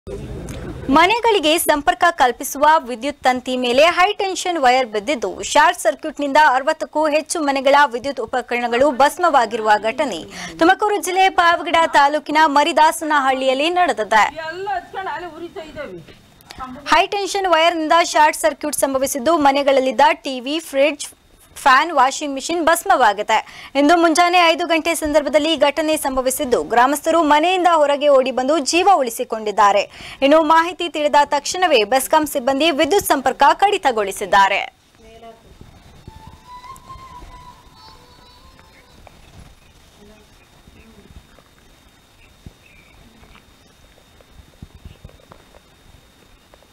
ಮನೆಗಳಿಗೆ ಸಂಪರ್ಕ ಕಲ್ಪಿಸುವ ವಿದ್ಯುತ್ ತಂತಿ ಮೇಲೆ ಹೈಟೆನ್ಷನ್ ವೈರ್ ಬಿದ್ದಿದ್ದು ಶಾರ್ಟ್ ಸರ್ಕ್ಯೂಟ್ನಿಂದ ಅರವತ್ತಕ್ಕೂ ಹೆಚ್ಚು ಮನೆಗಳ ವಿದ್ಯುತ್ ಉಪಕರಣಗಳು ಭಸ್ಮವಾಗಿರುವ ಘಟನೆ ತುಮಕೂರು ಜಿಲ್ಲೆ ಪಾವಗಡ ತಾಲೂಕಿನ ಮರಿದಾಸನಹಳ್ಳಿಯಲ್ಲಿ ನಡೆದಿದೆ ಎಲ್ಲ ಹಚ್ಕೊಂಡು ಅಲ್ಲಿ ಉರಿತಾ ಇದ್ದೇವೆ ಹೈಟೆನ್ಷನ್ ವೈರ್ನಿಂದ ಶಾರ್ಟ್ ಸರ್ಕ್ಯೂಟ್ ಸಂಭವಿಸಿದ್ದು ಮನೆಗಳಲ್ಲಿದ್ದ TV fridge fan washing machine ಭಸ್ಮವಾಗಿದೆ ಇಂದು ಮುಂಜಾನೆ ಐದು ಗಂಟೆ ಸಂದರ್ಭದಲ್ಲಿ ಈ ಘಟನೆ ಸಂಭವಿಸಿದ್ದು ಗ್ರಾಮಸ್ಥರು ಮನೆಯಿಂದ ಹೊರಗೆ ಓಡಿ ಬಂದು ಜೀವ ಉಳಿಸಿಕೊಂಡಿದ್ದಾರೆ ಇನ್ನು ಮಾಹಿತಿ ತಿಳಿದ ತಕ್ಷಣವೇ ಬೆಸ್ಕಾಂ ಸಿಬ್ಬಂದಿ ವಿದ್ಯುತ್ ಸಂಪರ್ಕ ಕಡಿತಗೊಳಿಸಿದ್ದಾರೆ